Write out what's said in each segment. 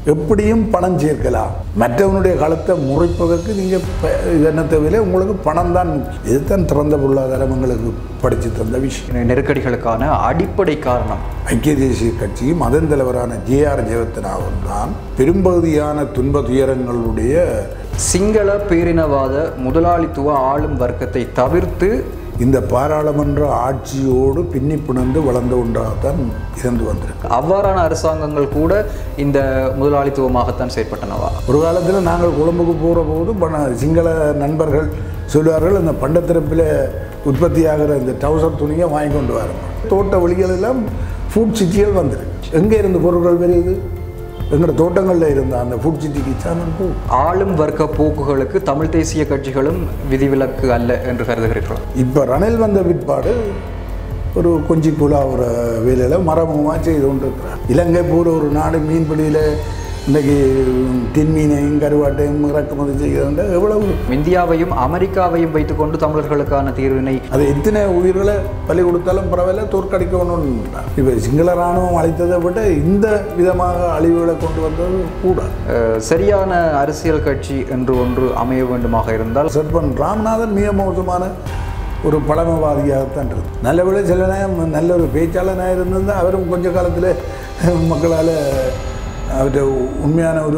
எப்படியும் பணம் சேர்க்கலாம் மற்றவனுடைய களத்தை முறைப்பதற்கு நீங்கள் என்ன தேவையில்லை உங்களுக்கு பணம் தான் முக்கியம். இதுதான் திறந்த பொருளாதாரம் எங்களுக்கு படித்து தந்த விஷயம் நெருக்கடிகளுக்கான அடிப்படை காரணம் ஐக்கிய தேசிய கட்சியும் அதன் தலைவரான ஜேஆர் ஜெயவர்த்தனாவும் தான் பெரும்பகுதியான துன்ப துயரங்களுடைய சிங்கள பேரினவாத முதலாளித்துவ ஆளும் வர்க்கத்தை தவிர்த்து இந்த பாராளுமன்ற ஆட்சியோடு பின்னி பிணைந்து வளர்ந்த ஒன்றாகத்தான் இருந்து வந்திருக்கு அவ்வாறான அரசாங்கங்கள் கூட இந்த முதலாளித்துவமாகத்தான் செயற்பட்டனவா ஒரு காலத்தில் நாங்கள் கொழும்புக்கு போகிற போது பண சிங்கள நண்பர்கள் சொல்லுவார்கள் இந்த பண்டத்திறப்பில் உற்பத்தியாகிற இந்த டவுசர் துணியை வாங்கி கொண்டு வரோம் தோட்ட வழிகள் எல்லாம் ஃபுட் சிட்டிகள் வந்துருக்கு எங்கே இருந்து பொருட்கள் பெரியுது எங்களோட தோட்டங்களில் இருந்த அந்த ஃபுட் சிட்டிக்கு சாணம் போ ஆளும் வர்க்க போக்குகளுக்கு தமிழ் தேசிய கட்சிகளும் விதிவிலக்கு அல்ல என்று கருதுகிறீர்கள் இப்போ ரணில் வந்த பிற்பாடு ஒரு கொஞ்சி குழாவுற வேலையில் மரபமாக செய்து கொண்டிருக்கிறார் இலங்கை பூரா ஒரு நாடு மீன்பிடியில் இன்றைக்கி தின்மீனையும் கருவாட்டையும் இறக்குமதி செய்கிறதுன்ற எவ்வளவு இந்தியாவையும் அமெரிக்காவையும் வைத்துக்கொண்டு தமிழர்களுக்கான தீர்வினை அது எத்தனை உயிர்களை பலி கொடுத்தாலும் பரவாயில்ல தோற்கடிக்கணும்னு இப்போ சிங்கள இராணுவம் அழித்ததை விட இந்த விதமாக அழிவுகளை கொண்டு வந்தது கூட அஹ், சரியான அரசியல் கட்சி என்று ஒன்று அமைய வேண்டுமாக இருந்தால் சர்பன் ராமநாதன் மிக மோசமான ஒரு பழமைவாதியாகத்தான் இருக்கு நல்ல விட சில நேரம் நல்ல ஒரு பேச்சாளனாக இருந்திருந்தால் அவரும் கொஞ்ச காலத்தில் மக்களால் அவர்கிட்ட உண்மையான ஒரு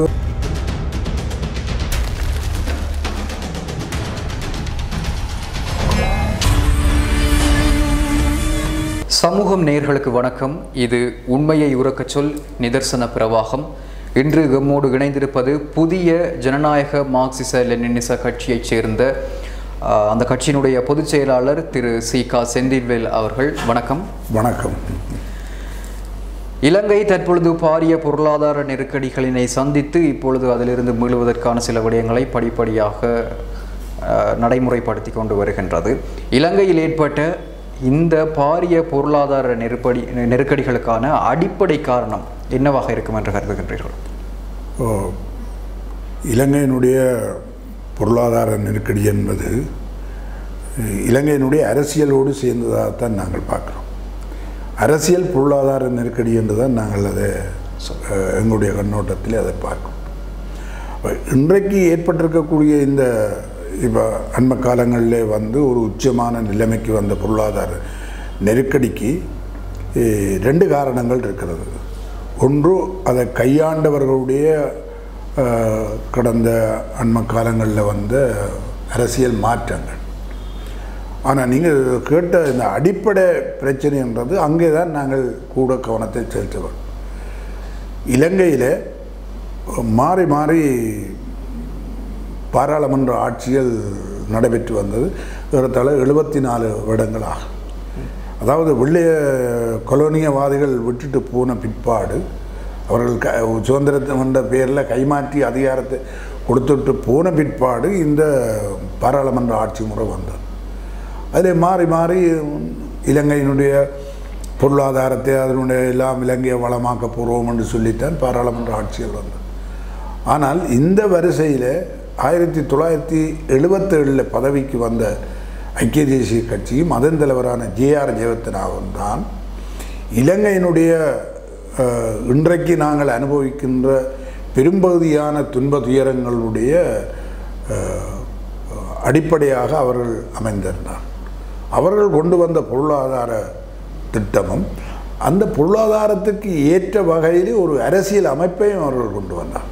சமூகம் நேயர்களுக்கு வணக்கம் இது உண்மையை உறக்கச் சொல் நிதர்சன பிரவாகம் இன்று எம்மோடு இணைந்திருப்பது புதிய ஜனநாயக மார்க்சிச லெனினிச கட்சியைச் சேர்ந்த அஹ், அந்த கட்சியினுடைய பொதுச் செயலாளர் திரு சி கா செந்தில்வேல் அவர்கள் வணக்கம் வணக்கம் இலங்கை தற்பொழுது பாரிய பொருளாதார நெருக்கடிகளினை சந்தித்து இப்பொழுது அதிலிருந்து மீளுவதற்கான சில விடயங்களை படிப்படியாக அஹ், நடைமுறைப்படுத்தி கொண்டு வருகின்றது இலங்கையில் ஏற்பட்ட இந்த பாரிய பொருளாதார நெருக்கடி நெருக்கடிகளுக்கான அடிப்படை காரணம் என்னவாக இருக்கும் என்று கருதுகின்றீர்கள் ஓ, இலங்கையினுடைய பொருளாதார நெருக்கடி என்பது அஹ், இலங்கையினுடைய அரசியலோடு சேர்ந்ததாகத்தான் நாங்கள் பார்க்குறோம் அரசியல் பொருளாதார நெருக்கடி என்று தான் நாங்கள் அதை அஹ், எங்களுடைய கண்ணோட்டத்தில் அதை பார்க்கிறோம் அப்ப இன்றைக்கு ஏற்பட்டிருக்கக்கூடிய இந்த இப்போ அண்மை காலங்களிலே வந்து ஒரு உச்சமான நிலைமைக்கு வந்த பொருளாதார நெருக்கடிக்கு அஹ், ரெண்டு காரணங்கள் இருக்கிறது ஒன்று அதை கையாண்டவர்களுடைய அஹ், கடந்த அண்மை காலங்களில் வந்த அரசியல் மாற்றங்கள் ஆனால் நீங்கள் கேட்ட இந்த அடிப்படை பிரச்சனைன்றது அங்கே தான் நாங்கள் கூட கவனத்தை செலுத்துவோம் இலங்கையில் மாறி மாறி பாராளுமன்ற ஆட்சிகள் நடைபெற்று வந்தது ஏறத்தாழ எழுபத்தி நாலு வருடங்கள் ஆகும் அதாவது வெள்ளைய கொலோனியவாதிகள் விட்டுட்டு போன பிற்பாடு அவர்கள் க சுதந்திரத்தை என்ற பேரில் கைமாற்றி அதிகாரத்தை கொடுத்துட்டு போன பிற்பாடு இந்த பாராளுமன்ற ஆட்சி முறை வந்தது அதில் மாறி மாறி இலங்கையினுடைய பொருளாதாரத்தை அதனுடைய எல்லாம் இலங்கையை வளமாக்க போகிறோம் என்று சொல்லித்தான் பாராளுமன்ற ஆட்சிகள் வந்தது ஆனால் இந்த வரிசையில் ஆயிரத்தி தொள்ளாயிரத்தி எழுபத்தேழில் பதவிக்கு வந்த ஐக்கிய தேசிய கட்சியும் அதன் தலைவரான ஜேஆர் ஜெயவர்த்தனாவும் தான் இலங்கையினுடைய அஹ், இன்றைக்கு நாங்கள் அனுபவிக்கின்ற பெரும்பகுதியான துன்ப துயரங்களுடைய அஹ், அடிப்படையாக அவர்கள் அமைந்திருந்தார் அவர்கள் கொண்டு வந்த பொருளாதார திட்டமும் அந்த பொருளாதாரத்துக்கு ஏற்ற வகையில் ஒரு அரசியல் அமைப்பையும் அவர்கள் கொண்டு வந்தார்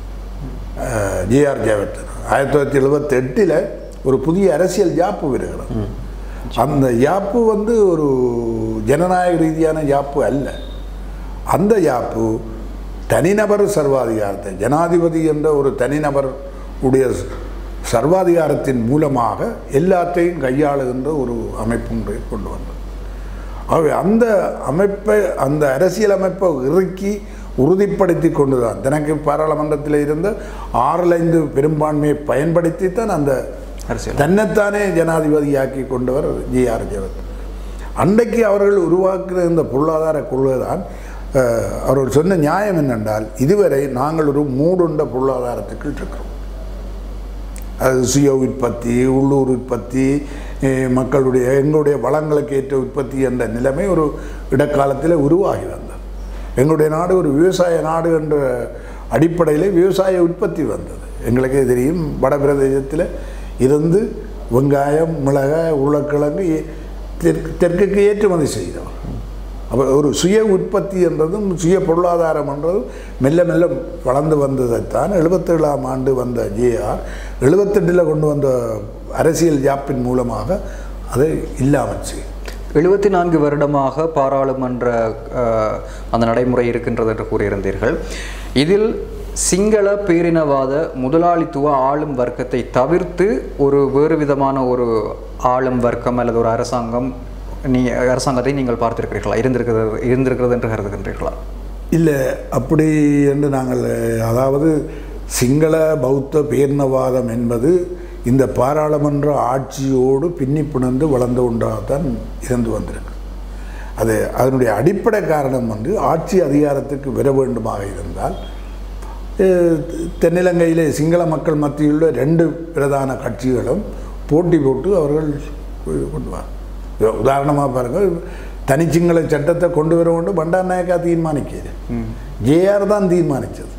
ஜிஆர் ஜெயவர்தன் ஆயிரத்தி தொள்ளாயிரத்தி எழுபத்தி எட்டில் ஒரு புதிய அரசியல் யாப்பு வருகிறது அந்த யாப்பு வந்து ஒரு ஜனநாயக ரீதியான யாப்பு அல்ல அந்த யாப்பு தனிநபர் சர்வாதிகாரத்தை ஜனாதிபதி என்ற ஒரு தனிநபர் உடைய சர்வாதிகாரத்தின் மூலமாக எல்லாத்தையும் கையாளுகின்ற ஒரு அமைப்பு முறையை கொண்டு வந்தது ஆகவே அந்த அமைப்பை அந்த அரசியல் அமைப்பை இறுக்கி உறுதிப்படுத்தி கொண்டு தான் தனக்கு பாராளுமன்றத்தில் இருந்த ஆறில் ஐந்து பெரும்பான்மையை பயன்படுத்தி தான் அந்த அரசியல் தன்னைத்தானே ஜனாதிபதியாக்கி கொண்டவர் ஜி ஆர் ஜெயவர்தன் அன்றைக்கு அவர்கள் உருவாக்குற இந்த பொருளாதார கொள்கை தான் அஹ், அவர்கள் சொன்ன நியாயம் என்னென்றால் இதுவரை நாங்கள் ஒரு மூடுண்ட பொருளாதாரத்துக்கு இருக்கிறோம் அது சுய உற்பத்தி உள்ளூர் உற்பத்தி அஹ், மக்களுடைய எங்களுடைய வளங்களுக்கு ஏற்ற உற்பத்தி என்ற நிலைமை ஒரு இடைக்காலத்தில் உருவாகி வந்தது எங்களுடைய நாடு ஒரு விவசாய நாடு என்ற அடிப்படையில் விவசாய உற்பத்தி வந்தது எங்களுக்கே தெரியும் வட பிரதேசத்தில் இருந்து வெங்காயம் மிளகாய் உருளைக்கிழங்கு ஏ- தெற்கு தெற்குக்கு ஏற்றுமதி செய்தோம் அப்போ ஒரு சுய உற்பத்தி என்றதும் சுய பொருளாதாரம் என்றதும் மெல்ல மெல்ல வளர்ந்து வந்ததைத்தான் எழுபத்தேழாம் ஆண்டு வந்த ஜேஆர் எழுபத்தெட்டில் கொண்டு வந்த அரசியல் ஜாப்பின் மூலமாக அதை இல்லாமல் செய்யும் எழுபத்தி நான்கு வருடமாக பாராளுமன்ற அஹ், அந்த நடைமுறை இருக்கின்றது என்று கூறியிருந்தீர்கள் இதில் சிங்கள பேரினவாத முதலாளித்துவ ஆளும் வர்க்கத்தை தவிர்த்து ஒரு வேறு விதமான ஒரு ஆளும் வர்க்கம் அல்லது ஒரு அரசாங்கம் நீ அரசாங்கத்தை நீங்கள் பார்த்திருக்கிறீர்களா இருந்திருக்கிறது இருந்திருக்கிறது என்று கருதுகின்றீர்களா இல்லை அப்படி என்று நாங்கள் அதாவது சிங்கள பௌத்த பேர்ணவாதம் என்பது இந்த பாராளுமன்ற ஆட்சியோடு பின்னி பிணைந்து வளர்ந்த ஒன்றாகத்தான் இருந்து வந்திருக்கு அது அதனுடைய அடிப்படை காரணம் வந்து ஆட்சி அதிகாரத்துக்கு வர வேண்டுமாக இருந்தால் அஹ், தென்னிலங்கையிலே சிங்கள மக்கள் மத்தியில் உள்ள ரெண்டு பிரதான கட்சிகளும் போட்டி போட்டு அவர்கள் கொண்டு வர உதாரணமாக பாருங்கள் தனிச்சிங்கள சட்டத்தை கொண்டு வர வேண்டும் பண்டார் நாயக்கா தீர்மானிக்கிறது ஜேஆர் தான் தீர்மானித்தது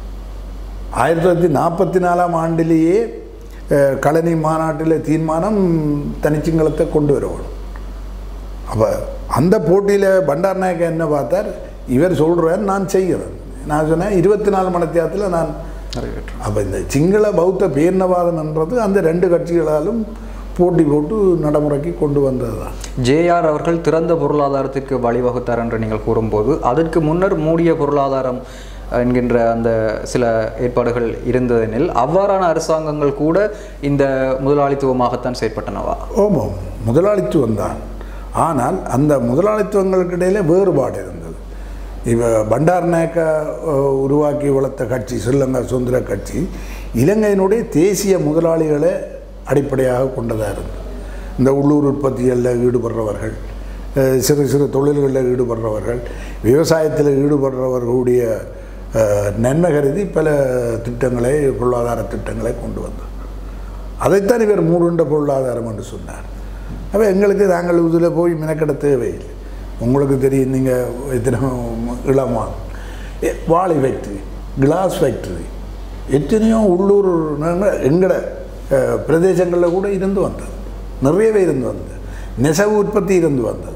ஆயிரத்தி தொள்ளாயிரத்தி நாற்பத்தி நாலாம் ஆண்டிலேயே அஹ், கழனி மாநாட்டில் தீர்மானம் தனிச்சிங்களத்தை கொண்டு வர வேணும் அப்போ அந்த போட்டியில் பண்டார் நாயக்கா என்ன பார்த்தார் இவர் சொல்கிறார் நான் செய்கிறேன் நான் சொன்னேன் இருபத்தி நாலு மணி நேரத்தில் நான் நிறைவேற்று அப்போ இந்த சிங்கள பௌத்த பேர்ணவாதம் என்றது அந்த ரெண்டு கட்சிகளாலும் போட்டி போட்டு நடைமுறைக்கு கொண்டு வந்தது தான் ஜேஆர் அவர்கள் திறந்த பொருளாதாரத்திற்கு வழிவகுத்தார் என்று நீங்கள் கூறும்போது அதற்கு முன்னர் மூடிய பொருளாதாரம் என்கின்ற அந்த சில ஏற்பாடுகள் இருந்ததெனில் அவ்வாறான அரசாங்கங்கள் கூட இந்த முதலாளித்துவமாகத்தான் செயற்பட்டனவா ஓமம் முதலாளித்துவம் தான் ஆனால் அந்த முதலாளித்துவங்களுக்கு இடையில வேறுபாடு இருந்தது இப்போ பண்டார் நாயக்கா அஹ், உருவாக்கி வளர்த்த கட்சி ஸ்ரீலங்கா சுதந்திர கட்சி இலங்கையினுடைய தேசிய முதலாளிகளை அடிப்படையாக கொண்டதாக இருந்தது இந்த உள்ளூர் உற்பத்திகளில் ஈடுபடுறவர்கள் அஹ், சிறு சிறு தொழில்களில் ஈடுபடுறவர்கள் விவசாயத்தில் ஈடுபடுறவர்களுடைய அஹ், நன்மை கருதி பல திட்டங்களை பொருளாதார திட்டங்களை கொண்டு வந்தார் அதைத்தான் இவர் மூடுண்ட பொருளாதாரம் என்று சொன்னார் அப்போ எங்களுக்கு நாங்கள் இதில் போய் மெனக்கெட தேவையில்லை உங்களுக்கு தெரியும் நீங்கள் எத்தனை இளமா எ- வாழை ஃபேக்ட்ரி கிளாஸ் ஃபேக்ட்ரி எத்தனையோ உள்ளூர் எங்களோட பிரதேசங்களில் கூட இருந்து வந்தது நிறையவே இருந்து வந்தது நெசவு உற்பத்தி இருந்து வந்தது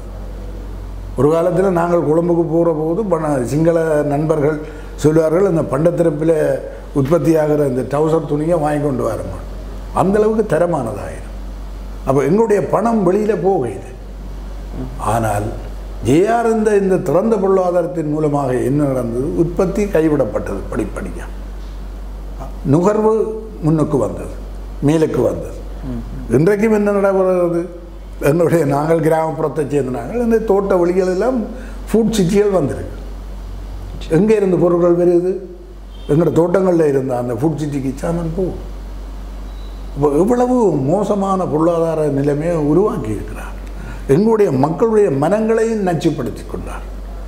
ஒரு காலத்தில் நாங்கள் கொழும்புக்கு போகிற போது பண சிங்கள நண்பர்கள் சொல்லுவார்கள் இந்த பண்டத்திறப்பில் உற்பத்தியாகிற இந்த டவுசர் துணியை வாங்கி கொண்டு வரணும் அந்த அளவுக்கு தரமானதாயிரும் அப்போ எங்களுடைய பணம் வெளியில் போகையில் ஆனால் ஜேஆர் இந்த இந்த திறந்த பொருளாதாரத்தின் மூலமாக என்ன நடந்தது உற்பத்தி கைவிடப்பட்டது படிப்படியாக நுகர்வு முன்னுக்கு வந்தது மேலுக்கு வந்தது இன்றைக்கும் என்ன நடைபெறுகிறது எங்களுடைய நாங்கள் கிராமப்புறத்தை சேர்ந்த நாங்கள் இந்த தோட்ட வழிகள் எல்லாம் ஃபுட் சிட்டிகள் வந்திருக்கு எங்கே இருந்து பொருட்கள் வருது எங்களோட தோட்டங்களில் இருந்த அந்த ஃபுட் சிட்டிக்கு சாமான் போகும் இப்போ எவ்வளவு மோசமான பொருளாதார நிலைமையை உருவாக்கி இருக்கிறார் எங்களுடைய மக்களுடைய மனங்களையும் நச்சுப்படுத்தி கொண்டார்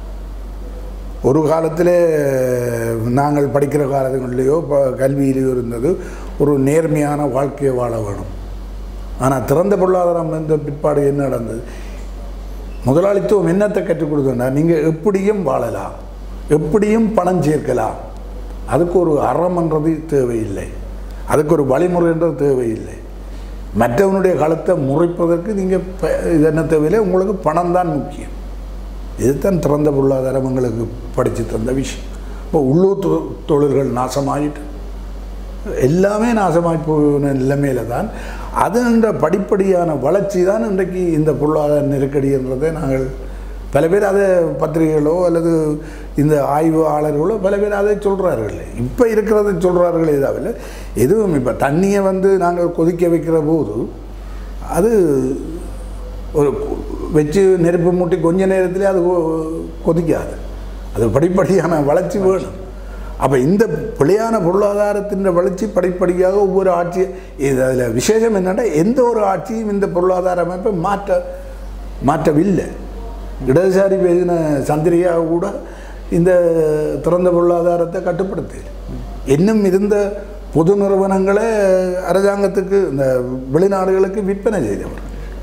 ஒரு காலத்தில் நாங்கள் படிக்கிற காலங்களிலேயோ ப- கல்வியிலேயோ இருந்தது ஒரு நேர்மையான வாழ்க்கையை வாழ வேணும் ஆனால் திறந்த பொருளாதாரம் இருந்த பிற்பாடு என்ன நடந்தது முதலாளித்துவம் என்னத்தை கற்றுக் கொடுத்தோன்னா நீங்கள் எப்படியும் வாழலாம் எப்படியும் பணம் சேர்க்கலாம் அதுக்கு ஒரு அறம்ன்றது தேவையில்லை அதுக்கு ஒரு வழிமுறைன்றது தேவையில்லை மற்றவனுடைய களத்தை முறைப்பதற்கு நீங்கள் இது என்ன தேவையில்லை உங்களுக்கு பணம் தான் முக்கியம் இதுதான் திறந்த பொருளாதாரம் எங்களுக்கு படித்து தந்த விஷயம் இப்போ உள்ளூர் தொ- தொழில்கள் நாசமாயிட்டு எல்லாமே நாசமாகி போன நிலைமையில தான் அது என்ற படிப்படியான வளர்ச்சி தான் இன்றைக்கு இந்த பொருளாதார நெருக்கடி என்றதை நாங்கள் பல பேர் அதை பத்திரிகைகளோ அல்லது இந்த ஆய்வாளர்களோ பல பேர் அதை சொல்கிறார்கள் இப்போ இருக்கிறத சொல்கிறார்களே தவிர எதுவும் இப்போ தண்ணியை வந்து நாங்கள் கொதிக்க வைக்கிற போது அது ஒரு வச்சு நெருப்பு மூட்டி கொஞ்ச நேரத்திலே அது கொ- கொதிக்காது அது படிப்படியான வளர்ச்சி வேணும் அப்போ இந்த பிழையான பொருளாதாரத்தின் வளர்ச்சி படிப்படியாக ஒவ்வொரு ஆட்சி இது அதில் விசேஷம் என்னென்னா எந்த ஒரு ஆட்சியும் இந்த பொருளாதார அமைப்பை மாற்ற மாற்றவில்லை இடதுசாரி பேசின சந்திரியா கூட இந்த திறந்த பொருளாதாரத்தை கட்டுப்படுத்தி இன்னும் இருந்த பொது நிறுவனங்களை அரசாங்கத்துக்கு இந்த வெளிநாடுகளுக்கு விற்பனை செய்தவர்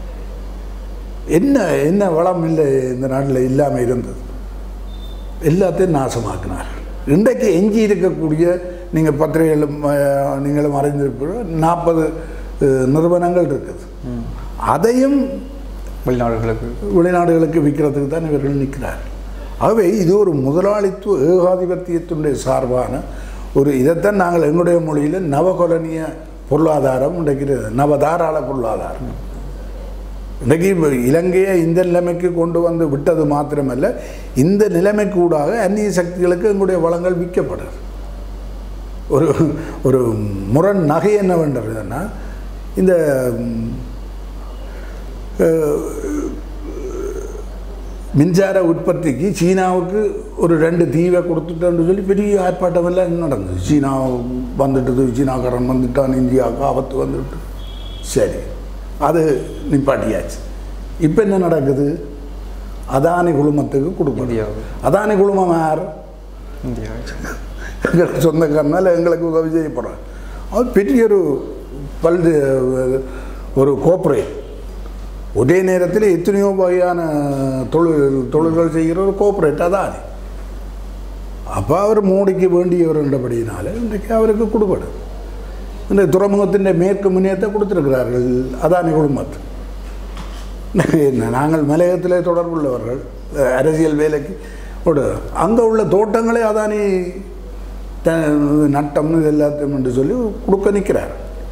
என்ன என்ன வளம் இல்லை இந்த நாட்டில் இல்லாமல் இருந்தது எல்லாத்தையும் நாசமாக்கினார் இன்றைக்கு எஞ்சி இருக்கக்கூடிய நீங்கள் பத்திரிகைகளும் அஹ், நீங்களும் அறிந்திருப்பீங்க நாற்பது நிறுவனங்கள் இருக்குது அதையும் வெளிநாடுகளுக்கு வெளிநாடுகளுக்கு விற்கிறதுக்கு தான் இவர்கள் நிற்கிறார்கள் ஆகவே இது ஒரு முதலாளித்துவ ஏகாதிபத்தியத்தினுடைய சார்பான ஒரு இதைத்தான் நாங்கள் எங்களுடைய மொழியில் நவகொலனிய பொருளாதாரம் இன்றைக்கு நவதாராள பொருளாதாரம் இன்றைக்கு இப்ப இலங்கையை இந்த நிலைமைக்கு கொண்டு வந்து விட்டது மாத்திரமல்ல இந்த நிலைமைக்கு ஊடாக அந்நிய சக்திகளுக்கு எங்களுடைய வளங்கள் விற்கப்படுது ஒரு ஒரு முரண் நகை என்னவென்றதுன்னா இந்த ம், அஹ், மின்சார உற்பத்திக்கு சீனாவுக்கு ஒரு ரெண்டு தீவை கொடுத்துட்டோன்னு சொல்லி பெரிய ஆர்ப்பாட்டம் எல்லாம் நடந்தது சீனா வந்துட்டது சீனாக்காரன் வந்துட்டான் இந்தியாவுக்கு ஆபத்து வந்துட்டு சரி அது நிப்பாட்டியாச்சு இப்போ என்ன நடக்குது அதானி குழுமத்துக்கு கொடுக்கணும் இந்தியாவுக்கு. அதானி குழுமம் யார் இந்தியா எங்களுக்கு சொந்தக்காரனால எங்களுக்கு உதவி செய்ய போகிறார் அது பெரிய ஒரு பல்து ஒரு கோப்பரேட் ஒரே நேரத்தில் எத்தனையோ வகையான தொழில் தொழில்கள் செய்கிற ஒரு கோப்பரேட் அதானே அப்போ அவர் மோடிக்கு வேண்டியவர் என்றபடியினால இன்றைக்கு அவருக்கு கொடுக்கணும் இந்த துறைமுகத்தின் மேற்கு முன்னேற்றத்தை கொடுத்துருக்கிறார்கள் அதானி குழுமத்து என்ன நாங்கள் மலையகத்திலே தொடர்புள்ளவர்கள் அஹ், அரசியல் வேலைக்கு ஒரு அங்கே உள்ள தோட்டங்களே அதானி த நட்டம் இது எல்லாத்தையும் என்று சொல்லி கொடுக்க நிற்கிறார்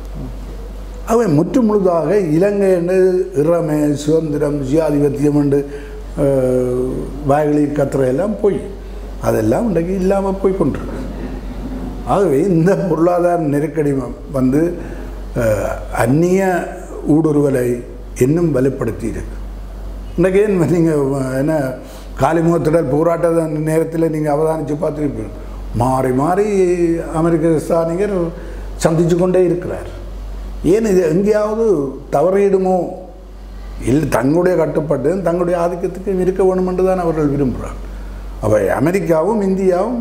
அவன் முற்று முழுதாக இலங்கை என்று இறமை சுதந்திரம் சுயாதிபத்தியம் என்று அஹ், வாய்களி கத்துறையெல்லாம் போய் அதெல்லாம் இன்றைக்கு இல்லாமல் போய் கொண்டிருக்கு ஆகவே இந்த பொருளாதார நெருக்கடி வ- வந்து அஹ், அந்நிய ஊடுருவலை இன்னும் வலுப்படுத்தி இருக்கு இன்றைக்கி நீங்கள் என்ன காலிமுகத்திடல் போராட்ட நேரத்தில் நீங்கள் அவதானித்து பார்த்துருப்பீங்க மாறி மாறி அமெரிக்க ஸ்தானிகர் சந்தித்து கொண்டே இருக்கிறார் ஏன் இது எங்கேயாவது தவறிடுமோ இல்லை தங்களுடைய கட்டுப்பாட்டு தங்களுடைய ஆதிக்கத்துக்கு இருக்க வேணும் என்று தான் அவர்கள் விரும்புகிறார் அப்போ அமெரிக்காவும் இந்தியாவும்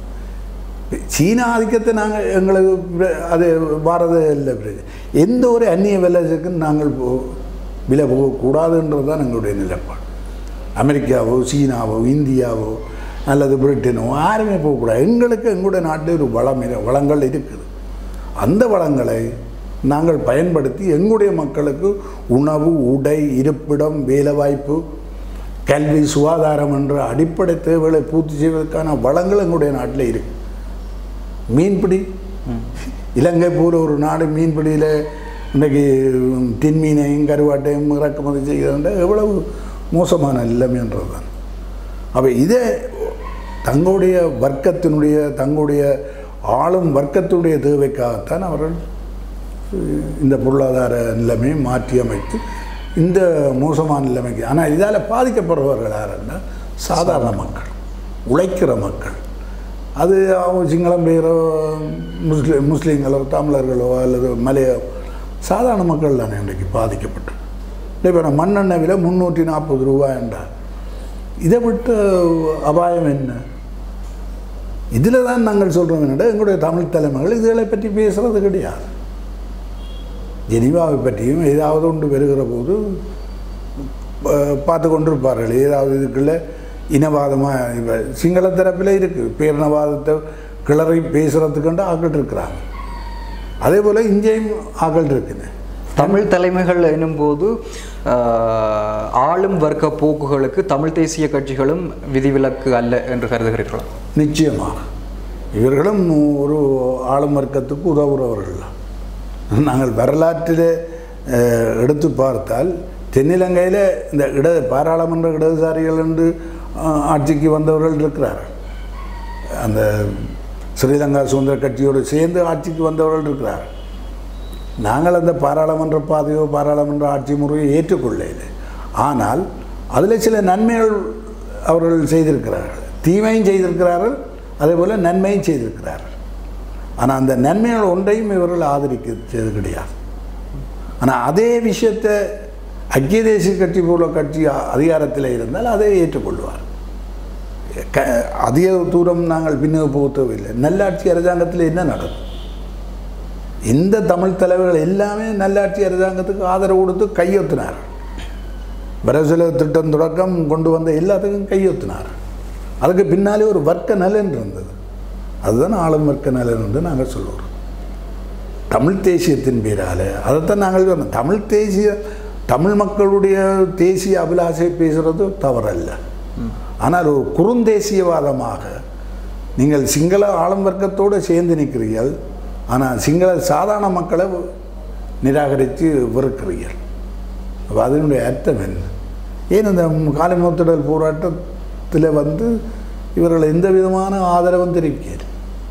சீன ஆதிக்கத்தை நாங்கள் எங்களுக்கு விர- அது வாரது இல்லை பிறகு எந்த ஒரு அந்நிய விலைக்கும் நாங்கள் போ விலை போகக்கூடாதுன்றது தான் எங்களுடைய நிலைப்பாடு அமெரிக்காவோ சீனாவோ இந்தியாவோ அல்லது பிரிட்டனோ யாருமே போகக்கூடாது எங்களுக்கு எங்களுடைய நாட்டில் ஒரு வளம் இரு- வளங்கள் இருக்குது அந்த வளங்களை நாங்கள் பயன்படுத்தி எங்களுடைய மக்களுக்கு உணவு உடை இருப்பிடம் வேலைவாய்ப்பு கல்வி சுகாதாரம் என்ற அடிப்படை தேவைகளை பூர்த்தி செய்வதற்கான வளங்கள் எங்களுடைய நாட்டில் இருக்கு மீன்பிடி இலங்கை போல ஒரு நாடு மீன்பிடியில் இன்றைக்கி தின்மீனையும் கருவாட்டையும் இறக்குமதி செய்கிறதுன்ற எவ்வளவு மோசமான நிலைமைன்றது தான் அப்போ இதே தங்களுடைய வர்க்கத்தினுடைய தங்களுடைய ஆளும் வர்க்கத்தினுடைய தேவைக்காகத்தான் அவர்கள் இந்த பொருளாதார நிலைமையை மாற்றி அமைத்து இந்த மோசமான நிலைமைக்கு ஆனால் இதால் பாதிக்கப்படுறவர்கள் யாருன்னா சாதாரண மக்கள் உழைக்கிற மக்கள் அது அவங்க சிங்களம் பேரோ முஸ்லீம் முஸ்லீம்களோ தமிழர்களோ அல்லது மலையோ சாதாரண மக்கள் தானே இன்றைக்கு பாதிக்கப்பட்டு இப்போ நான் மண்ணெண்ணெய் விலை முந்நூற்றி நாற்பது ரூபாய் என்றார் இதை விட்டு அபாயம் என்ன இதில் தான் நாங்கள் சொல்கிறோம் என்னடா எங்களுடைய தமிழ் தலைமைகள் இதுகளை பற்றி பேசுகிறது கிடையாது ஜெனிவாவை பற்றியும் ஏதாவது ஒன்று வருகிற போது ப- பார்த்து கொண்டிருப்பார்கள் ஏதாவது இதுக்குள்ள இனவாதமாக இப்போ சிங்கள தரப்பில் இருக்குது பேரினவாதத்தை கிளறி பேசுகிறதுக்குண்டு ஆக்கள் இருக்கிறாங்க அதே போல் இங்கேயும் ஆக்கள் இருக்குங்க தமிழ் தலைமைகள் எனும்போது ஆஹ், ஆளும் வர்க்க போக்குகளுக்கு தமிழ் தேசிய கட்சிகளும் விதிவிலக்கு அல்ல என்று கருதுகிறீர்களா நிச்சயமாக இவர்களும் ஒரு ஆளும் வர்க்கத்துக்கு உதவுறவர்கள் தான் நாங்கள் வரலாற்றில் அஹ், எடுத்து பார்த்தால் தென்னிலங்கையில் இந்த இட பாராளுமன்ற இடதுசாரிகள் என்று அஹ், ஆட்சிக்கு வந்தவர்கள் இருக்கிறார்கள் அந்த ஸ்ரீலங்கா சுதந்திர கட்சியோடு சேர்ந்து ஆட்சிக்கு வந்தவர்கள் இருக்கிறார்கள் நாங்கள் அந்த பாராளுமன்ற பாதையோ பாராளுமன்ற ஆட்சி முறையோ ஏற்றுக்கொள்ளல ஆனால் அதில் சில நன்மைகள் அவர்கள் செய்திருக்கிறார்கள் தீமையும் செய்திருக்கிறார்கள் அதே போல் நன்மையும் செய்திருக்கிறார்கள் ஆனால் அந்த நன்மைகள் ஒன்றையும் இவர்கள் ஆதரிக்கிறது கிடையாது ஆனால் அதே விஷயத்தை ஐக்கிய தேசிய கட்சி போல கட்சி அதிகாரத்தில் இருந்தால் அதை ஏற்றுக்கொள்வார் க அதிக தூரம் நாங்கள் பின்னுக்கு போக தேவையில்லை நல்லாட்சி அரசாங்கத்தில் என்ன நடக்கும் இந்த தமிழ் தலைவர்கள் எல்லாமே நல்லாட்சி அரசாங்கத்துக்கு ஆதரவு கொடுத்து கையொத்தினார் பிரசில திட்டம் தொடக்கம் கொண்டு வந்த எல்லாத்துக்கும் கையொத்தினார் அதுக்கு பின்னாலே ஒரு வர்க்க நலன் இருந்தது அதுதான் ஆளும் வர்க்க நலன் என்று நாங்கள் சொல்லுவோம் தமிழ் தேசியத்தின் பேரால் அதைத்தான் நாங்கள் சொன்னோம் தமிழ் தேசிய தமிழ் மக்களுடைய தேசிய அபிலாஷை பேசுகிறது தவறல்ல ஆனால் ஒரு குறுந்தேசியவாதமாக நீங்கள் சிங்கள ஆளும் வர்க்கத்தோடு சேர்ந்து நிற்கிறீர்கள் ஆனால் சிங்கள சாதாரண மக்களை நிராகரித்து வெறுக்கிறீர்கள் அப்போ அதனுடைய அர்த்தம் என்ன ஏன் இந்த காலிமுத்திடல் போராட்டத்தில் வந்து இவர்கள் எந்த விதமான ஆதரவும் தெரிவிக்கிறார்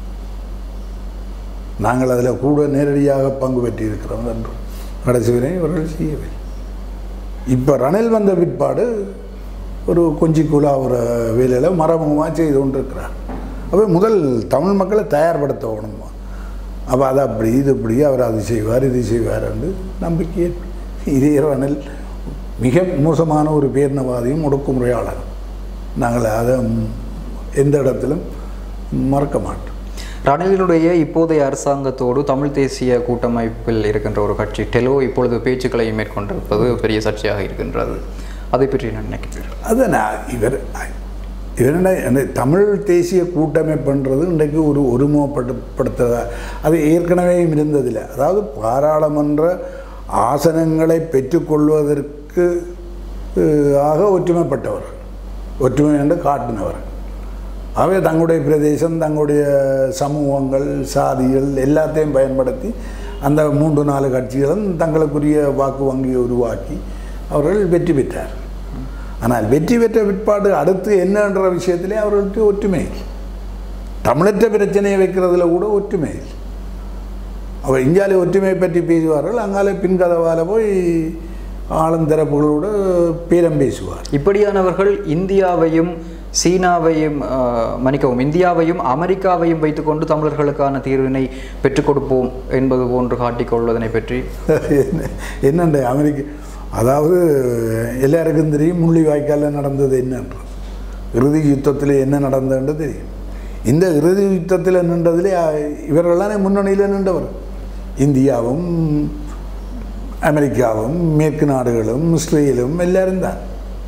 நாங்கள் அதில் கூட நேரடியாக பங்கு பெற்றிருக்கிறோம் என்று கடைசி வரை இவர்கள் செய்யவில்லை இப்போ ரணில் வந்த பிற்பாடு ஒரு கொஞ்சி குழாவுற வேலையில் மரபமாக செய்து கொண்டிருக்கிறார் அப்போ முதல் தமிழ் மக்களை தயார்படுத்த வேணுமா அப்போ அது அப்படி இது இப்படி அவர் அது செய்வார் இது செய்வார் என்று நம்பிக்கை ஏற்ப- இதே ரணில் மிக மோசமான ஒரு பேரினவாதியும் ஒடுக்குமுறையாளர் நாங்கள் அதை ம், எந்த இடத்திலும் மறக்க மாட்டோம் ரணிலினுடைய இப்போதைய அரசாங்கத்தோடு தமிழ் தேசிய கூட்டமைப்பில் இருக்கின்ற ஒரு கட்சி டெலோ இப்பொழுது பேச்சுக்களை மேற்கொண்டிருப்பது பெரிய சர்ச்சையாக இருக்கின்றது அதை பற்றி என்ன நினைக்கிறீர்கள் அது நான் இவர் இவர் என்ன என்ன தமிழ் தேசிய கூட்டமைப்புன்றது இன்றைக்கு ஒரு ஒருமுகப்படுத்தப்படுத்த அது ஏற்கனவே இருந்ததில்லை அதாவது பாராளுமன்ற ஆசனங்களை பெற்றுக்கொள்வதற்கு அஹ், ஆக ஒற்றுமைப்பட்டவர் ஒற்றுமை என்று காட்டினவர் அவை தங்களுடைய பிரதேசம் தங்களுடைய சமூகங்கள் சாதிகள் எல்லாத்தையும் பயன்படுத்தி அந்த மூன்று நாலு கட்சிகளும் தங்களுக்குரிய வாக்கு வங்கியை உருவாக்கி அவர்கள் வெற்றி பெற்றார் ஆனால் வெற்றி பெற்ற பிற்பாடு அடுத்து என்னன்ற விஷயத்திலே அவர்களுக்கு ஒற்றுமை இல்லை தமிழற்ற பிரச்சனையை வைக்கிறதுல கூட ஒற்றுமை இல்லை அவர் இந்தியாவில் ஒற்றுமையை பற்றி பேசுவார்கள் அங்காலே பின்கதவால் போய் ஆளுந்தரப்புகளோடு பேரம் பேசுவார் இப்படியானவர்கள் இந்தியாவையும் சீனாவையும் ஆஹ், மன்னிக்கவும் இந்தியாவையும் அமெரிக்காவையும் வைத்துக்கொண்டு தமிழர்களுக்கான தீர்வினை பெற்றுக் கொடுப்போம் என்பது போன்று காட்டிக்கொள்வதனை பற்றி என்ன- என்னண்ட அமெரிக்க அதாவது எல்லாருக்கும் தெரியும் முள்ளிவாய்க்காலில் நடந்தது என்னன்றது இறுதி யுத்தத்தில் என்ன நடந்ததுன்னு தெரியும் இந்த இறுதி யுத்தத்தில் நின்றதிலே அஹ், இவர்கள்லாம் முன்னணியில் நின்றவர் இந்தியாவும் அமெரிக்காவும் மேற்கு நாடுகளும் இஸ்ரேலும் எல்லாரும் தான்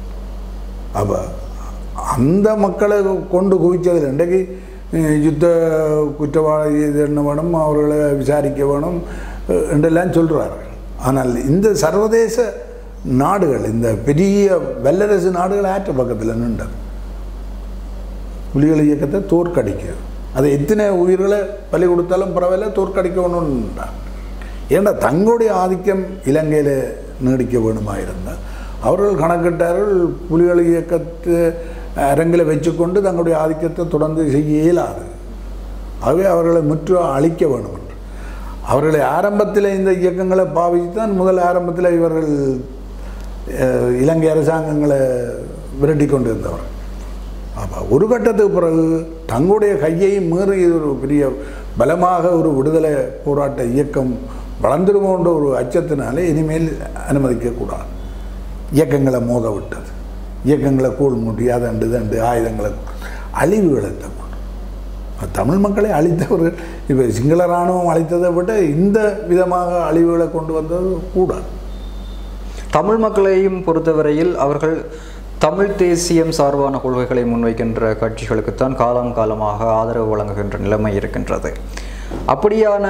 அப்போ அந்த மக்களை கொண்டு குவிச்சதில் இன்றைக்கு அஹ், யுத்த குற்றவாளி இது என்ன வேணும் அவர்களை விசாரிக்க வேணும் அஹ், என்றெல்லாம் சொல்கிறார்கள் ஆனால் இந்த சர்வதேச நாடுகள் இந்த பெரிய வல்லரசு நாடுகள் ஆற்ற பக்கத்தில் நின்றது புலிகள் இயக்கத்தை தோற்கடிக்க அது எத்தனை உயிர்களை பலி கொடுத்தாலும் பரவாயில்ல தோற்கடிக்கணும்னா ஏன்னா தங்களுடைய ஆதிக்கம் இலங்கையில் நீடிக்க வேணுமா இருந்தால் அவர்கள் கணக்கிட்டார்கள் புலிகள் இயக்கத்து அரங்கில் வச்சுக்கொண்டு தங்களுடைய ஆதிக்கத்தை தொடர்ந்து செய்ய இயலாது ஆகவே அவர்களை முற்று அழிக்க வேணும் என்று அவர்களை ஆரம்பத்தில் இந்த இயக்கங்களை பாவித்து தான் முதல் ஆரம்பத்தில் இவர்கள் அஹ், இலங்கை அரசாங்கங்களை விரட்டி கொண்டு இருந்தவர் அப்போ ஒரு கட்டத்துக்கு பிறகு தங்களுடைய கையை மீறி இது ஒரு பெரிய பலமாக ஒரு விடுதலை போராட்ட இயக்கம் வளர்ந்துருமோன்ற ஒரு அச்சத்தினாலே இனிமேல் அனுமதிக்கக்கூடாது இயக்கங்களை மோத விட்டது இயக்கங்களை கூழ் மூட்டி அதண்டு தண்டு ஆயுதங்களை அழிவுகளை தக்கணும் தமிழ் மக்களை அழித்தவர்கள் இப்போ சிங்கள இராணுவம் அழித்ததை விட இந்த விதமாக அழிவுகளை கொண்டு வந்தது கூடாது தமிழ் மக்களையும் பொறுத்தவரையில் அவர்கள் தமிழ் தேசியம் சார்பான கொள்கைகளை முன்வைக்கின்ற கட்சிகளுக்குத்தான் காலம் காலமாக ஆதரவு வழங்குகின்ற நிலைமை இருக்கின்றது அப்படியான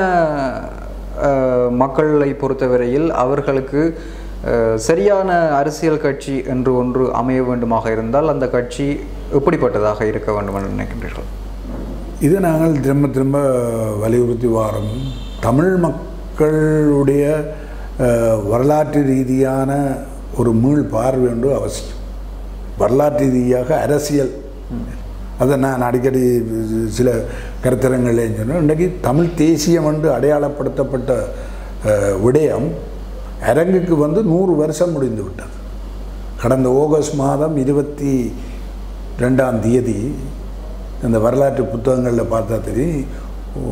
அஹ், மக்களை பொறுத்தவரையில் அவர்களுக்கு அஹ், சரியான அரசியல் கட்சி என்று ஒன்று அமைய வேண்டுமாக இருந்தால் அந்த கட்சி எப்படிப்பட்டதாக இருக்க வேண்டும் என்று நினைக்கின்றீர்கள் இது நாங்கள் திரும்ப திரும்ப வலியுறுத்தி வாரோம் தமிழ் மக்களுடைய அஹ், வரலாற்று ரீதியான ஒரு மீள் பார்வை ஒன்று அவசியம் வரலாற்று ரீதியாக அரசியல் அதை நான் அடிக்கடி சில கருத்தரங்களில் சொன்னேன் இன்றைக்கு தமிழ் தேசியம் என்று அடையாளப்படுத்தப்பட்ட அஹ், விடயம் அரங்குக்கு வந்து நூறு வருஷம் முடிந்து விட்டது கடந்த ஆகஸ்ட் மாதம் இருபத்தி ரெண்டாம் தேதி இந்த வரலாற்று புத்தகங்களில் பார்த்தா தெரியும் ஓ,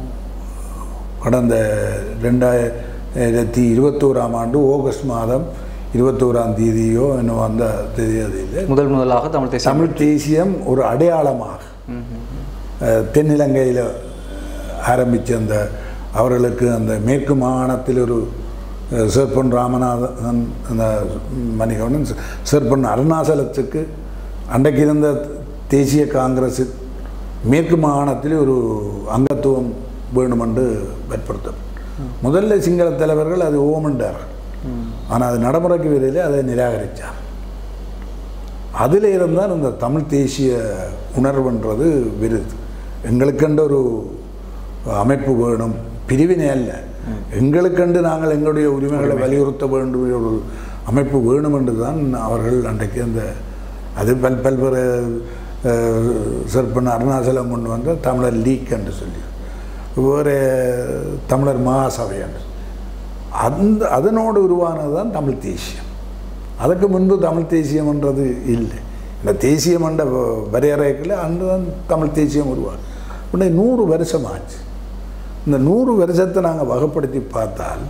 கடந்த ரெண்டாயிரத்தி இருபத்தோராம் ஆண்டு ஆகஸ்ட் மாதம் இருபத்தோராம் தேதியோ என்னவோ அந்த தெரியாது இல்லை முதல் முதலாக தமிழ் தேசியம் தமிழ் தேசியம் ஒரு அடையாளமாக அஹ், தென்னிலங்கையில் ஆரம்பித்த அந்த அவர்களுக்கு அந்த மேற்கு மாகாணத்தில் ஒரு அஹ், சேர்ப்பன் ராமநாதன் அந்த மணிகவனன் சேர்ப்பன் அருணாசலத்துக்கு அன்றைக்கு இருந்த தேசிய காங்கிரஸ் மேற்கு மாகாணத்தில் ஒரு அங்கத்துவம் வேணுமென்று வற்புறுத்தம் முதல்ல சிங்கள தலைவர்கள் அது ஓமென்றார்கள் ஆனால் அது நடைமுறைக்கு வரையிலே அதை நிராகரித்தார் அதில் இருந்தால் இந்த தமிழ் தேசிய உணர்வுன்றது விருது எங்களுக்கென்று ஒரு அமைப்பு வேணும் பிரிவினை அல்ல எங்களுக்கென்று நாங்கள் எங்களுடைய உரிமைகளை வலியுறுத்த வேண்டும் ஒரு அமைப்பு வேணும் என்று தான் அவர்கள் அன்றைக்கு அந்த அது பல் பல்வேறு அஹ், சிற்பன் அருணாச்சலம் கொண்டு வந்த தமிழர் லீக் என்று சொல்லி வேறு தமிழர் மகாசபை என்று அந்த அதனோடு உருவானது தான் தமிழ் தேசியம் அதுக்கு முன்பு தமிழ் தேசியம்ன்றது இல்லை இந்த தேசியம் என்ற வ- வரையறைக்குள்ள அன்று தான் தமிழ் தேசியம் உருவாகும் உடனே நூறு வருஷம் ஆச்சு இந்த நூறு வருஷத்தை நாங்கள் வகைப்படுத்தி பார்த்தால்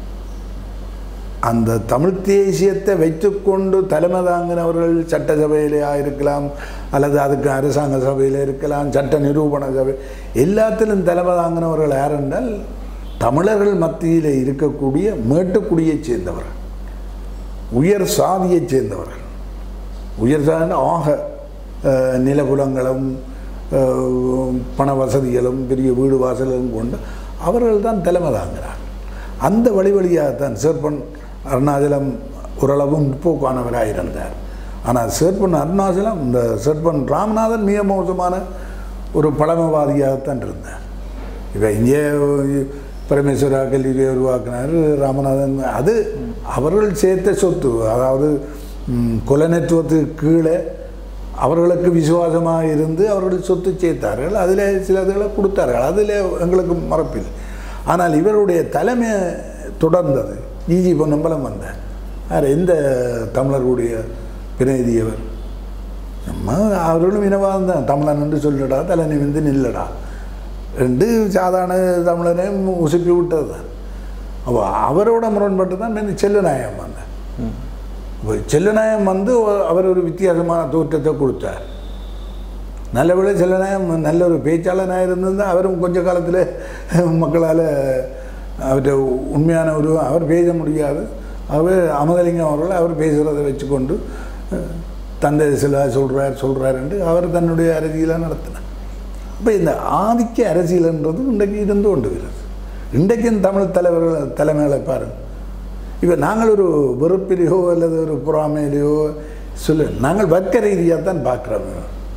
அந்த தமிழ் தேசியத்தை வைத்துக்கொண்டு தலைமை தாங்கினவர்கள் சட்டசபையிலே இருக்கலாம் அல்லது அதுக்கு அரசாங்க சபையில் இருக்கலாம் சட்ட நிரூபண சபை எல்லாத்திலும் தலைமை தாங்கினவர்கள் யார் என்றால் தமிழர்கள் மத்தியில் இருக்கக்கூடிய மேட்டுக்குடியைச் சேர்ந்தவர்கள் உயர் சாதியைச் சேர்ந்தவர்கள் உயர் சாதி ஆக அஹ், நிலபுலங்களும் அஹ், பண வசதிகளும் பெரிய வீடு வாசலும் கொண்டு அவர்கள் தான் தலைமை தாங்கிறார் அந்த வழி வழியாகத்தான் சேர்ப்பன் அருணாச்சலம் ஓரளவு முற்போக்கானவராக இருந்தார் ஆனால் சேர்ப்பன் அருணாச்சலம் இந்த சேர்ப்பன் ராமநாதன் மிக மோசமான ஒரு பழமவாதியாகத்தான் இருந்தார் இப்போ இங்கே பரமேஸ்வரா கல்லூரியை உருவாக்கினார் ராமநாதன் அது அவர்கள் சேர்த்த சொத்து அதாவது ம், கொலனத்துவத்துக்கு கீழே அவர்களுக்கு விசுவாசமாக இருந்து அவர்கள் சொத்து சேர்த்தார்கள் அதில் சிலதுகளை கொடுத்தார்கள் அதில் எங்களுக்கு மறப்பில்லை ஆனால் இவருடைய தலைமை தொடர்ந்தது ஜிஜி பொன்னம்பலம் வந்தார் யார் எந்த தமிழர்களுடைய பிரதிநிதியவர் நம்ம அவர்களும் இனவாதம் தான் தமிழன் என்று சொல்லடா தலை நிமிந்து நில்லடா ரெண்டு சாதாரண தமிழனே உசுப்பி விட்டது தான் அப்போ அவரோட முரண்பட்டு தான் இந்த செல்லுநாயம் வந்தார் இப்போ செல்லுநாயம் வந்து அவர் ஒரு வித்தியாசமான தோற்றத்தை கொடுத்தார் நல்லவேளை செல்லுநாயம் நல்ல ஒரு பேச்சாளனாக இருந்திருந்தால் அவரும் கொஞ்ச காலத்தில் மக்களால் அவர்கிட்ட உண்மையான ஒரு அவர் பேச முடியாது அவர் அமதலிங்கம் அவர்கள் அவர் பேசுகிறத வச்சுக்கொண்டு அஹ், தந்தை சில சொல்கிறார் சொல்கிறாருன்ட்டு அவர் தன்னுடைய அரசியலாக நடத்தினார் அப்போ இந்த ஆதிக்க அரசியல்ன்றது இன்றைக்கு இருந்து கொண்டு வருது இன்றைக்கும் தமிழ் தலைவர்கள் தலைமைகளை பாருங்கள் இப்போ நாங்கள் ஒரு வெறுப்பிலையோ அல்லது ஒரு பொறாமையிலையோ சொல்லு நாங்கள் வர்க்க ரீதியாக தான் பார்க்குறோம்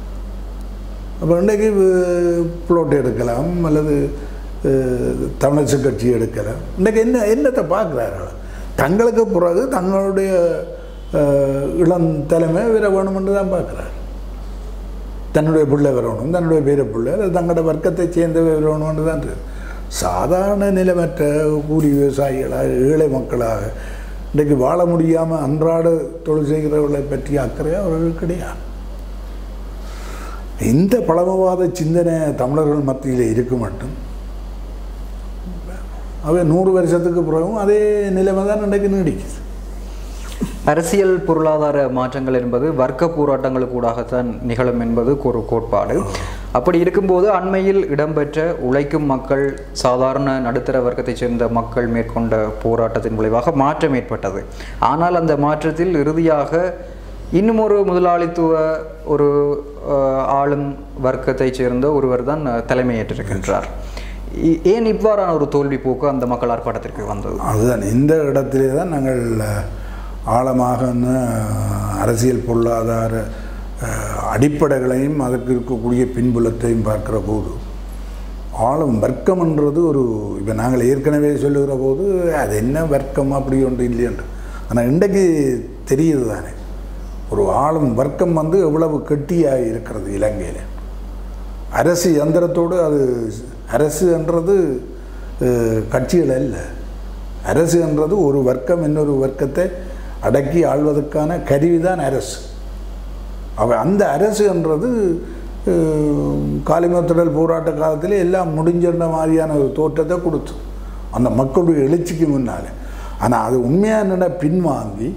அப்போ இன்றைக்கு புளோட் எடுக்கலாம் அல்லது அஹ், தமிழரசு கட்சி எடுக்கலாம் இன்றைக்கு என்ன என்னத்தை பார்க்குறார்கள் தங்களுக்கு பிறகு தங்களுடைய அஹ், இளம் தலைமை வேற வேணுமென்று தான் பார்க்குறாரு தன்னுடைய பிள்ளை வரணும் தன்னுடைய பேர பிள்ளை அல்லது தங்களோட வர்க்கத்தை சேர்ந்தவை வரணும்னு தான் இருக்கு. சாதாரண நிலைமற்ற கூலி விவசாயிகளாக ஏழை மக்களாக இன்றைக்கு வாழ முடியாமல் அன்றாட தொழில் செய்கிறவர்களை பற்றிய அக்கறை அவர்கள் கிடையாது இந்த பழமவாத சிந்தனை தமிழர்கள் மத்தியில் இருக்க மட்டும் அவை நூறு வருஷத்துக்கு பிறகும் அதே நிலைமை தான் இன்றைக்கு நீடிக்குது அரசியல் பொருளாதார மாற்றங்கள் என்பது வர்க்க போராட்டங்களுக்கூடாகத்தான் நிகழும் என்பது ஒரு கோட்பாடு அப்படி இருக்கும்போது அண்மையில் இடம்பெற்ற உழைக்கும் மக்கள் சாதாரண நடுத்தர வர்க்கத்தைச் சேர்ந்த மக்கள் மேற்கொண்ட போராட்டத்தின் விளைவாக மாற்றம் ஏற்பட்டது ஆனால் அந்த மாற்றத்தில் இறுதியாக இன்னும் ஒரு முதலாளித்துவ ஒரு அஹ், ஆளும் வர்க்கத்தைச் சேர்ந்த ஒருவர் தான் தலைமையேற்றிருக்கின்றார் இ- ஏன் இவ்வாறான ஒரு தோல்வி போக்கு அந்த மக்கள் ஆர்ப்பாட்டத்திற்கு வந்தது அதுதான் இந்த இடத்திலே தான் நாங்கள் அஹ், ஆழமாக இன்னும் அரசியல் பொருளாதார அஹ், அடிப்படைகளையும் அதற்கு இருக்கக்கூடிய பின்புலத்தையும் பார்க்கிற போது ஆளும் வர்க்கம்ன்றது ஒரு இப்போ நாங்கள் ஏற்கனவே சொல்லுகிற போது அது என்ன வர்க்கம் அப்படி ஒன்று இல்லையன்று ஆனால் இன்றைக்கு தெரியுது தானே ஒரு ஆளும் வர்க்கம் வந்து எவ்வளவு கெட்டியாக இருக்கிறது இலங்கையில் அரசு யந்திரத்தோடு அது அரசு என்றது அஹ், கட்சிகள் அல்ல அரசு என்றது ஒரு வர்க்கம் இன்னொரு வர்க்கத்தை அடக்கி ஆள்வதற்கான கருவிதான் அரசு அவ அந்த அரசு என்றது அஹ், காளிமத்திடல் போராட்ட காலத்தில் எல்லாம் முடிஞ்சிருந்த மாதிரியான ஒரு தோற்றத்தை கொடுத்து அந்த மக்களுடைய எழுச்சிக்கு முன்னால் ஆனால் அது உண்மையாக என்னென்ன பின்வாங்கி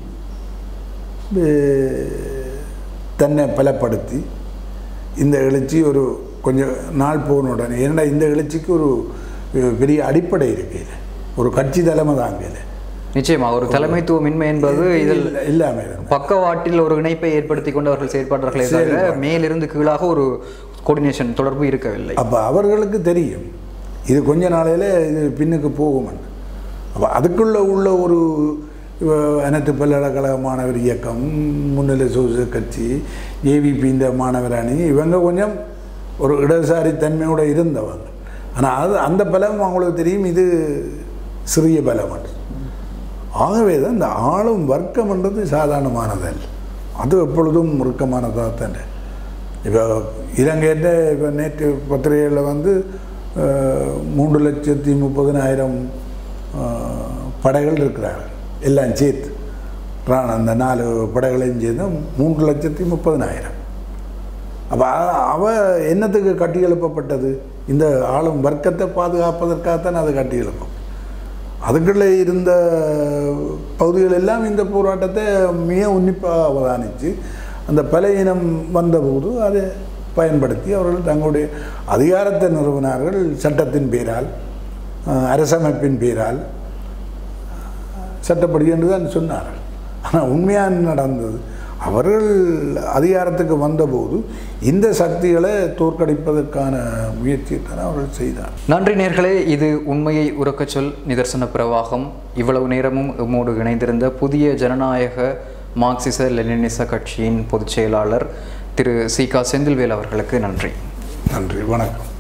அஹ், தன்னை பலப்படுத்தி இந்த எழுச்சி ஒரு கொஞ்சம் நாள் போன உடனே ஏன்னா இந்த எழுச்சிக்கு ஒரு அஹ், பெரிய அடிப்படை இருக்கையில் ஒரு கட்சி தலைமை தாங்கையில் நிச்சயமா ஒரு தலைமைத்துவமின்மை என்பது இதில் இல்லாமல் இருந்தது பக்கவாட்டில் ஒரு இணைப்பை ஏற்படுத்தி கொண்டு அவர்கள் செயல்படுறார்களே தவிர மேலிருந்து கீழாக ஒரு கோஆர்டினேஷன் தொடர்பு இருக்கவில்லை அப்போ அவர்களுக்கு தெரியும் இது கொஞ்ச நாளையில் இது பின்னுக்கு போகும்னு அப்போ அதுக்குள்ள உள்ள ஒரு இவ- அனைத்து பல்கலைக்கழக மாணவர் இயக்கம் முன்னிலை சோசிய கட்சி ஏவிபி இந்த மாணவர் அணி இவங்க கொஞ்சம் ஒரு இடதுசாரி தன்மையோடு இருந்தவங்க ஆனால் அது அந்த பலம் அவங்களுக்கு தெரியும் இது சிறிய பலம் என்று. ஆகவே தான் இந்த ஆளும் வர்க்கம்ன்றது சாதாரணமானதல்ல அது எப்பொழுதும் முறுக்கமானதாக தானே இப்போ இலங்கையில் இப்போ நேற்று பத்திரிகைகளில் வந்து அஹ், மூன்று லட்சத்தி முப்பதினாயிரம் அஹ், படைகள் இருக்கிறார்கள் எல்லாம் சேர்த்து ராண அந்த நாலு படைகளையும் சேர்த்து மூன்று லட்சத்தி முப்பதினாயிரம் அப்போ அவ என்னத்துக்கு கட்டி எழுப்பப்பட்டது இந்த ஆளும் வர்க்கத்தை பாதுகாப்பதற்காகத்தான் அது கட்டி எழுப்பும் அதுக்குள்ளே இருந்த பகுதிகள் எல்லாம் இந்த போராட்டத்தை மிக உன்னிப்பாக அவதானித்து அந்த பல இனம் வந்தபோது அதை பயன்படுத்தி அவர்கள் தங்களுடைய அதிகாரத்தை நிறுவினார்கள் சட்டத்தின் பேரால் அஹ், அரசமைப்பின் பேரால் சட்டப்படி என்று தான் சொன்னார்கள் ஆனால் உண்மையாக நடந்தது அவர்கள் அதிகாரத்துக்கு வந்தபோது இந்த சக்திகளை தோற்கடிப்பதற்கான முயற்சியை தான் அவர்கள் செய்தார் நன்றி நேர்களே இது உண்மையை உறக்கச் சொல் நிதர்சன பிரவாகம் இவ்வளவு நேரமும் எம்மோடு இணைந்திருந்த புதிய ஜனநாயக மார்க்சிச லெனினிச கட்சியின் பொதுச் செயலாளர் திரு சி கா செந்தில்வேல் அவர்களுக்கு நன்றி நன்றி வணக்கம்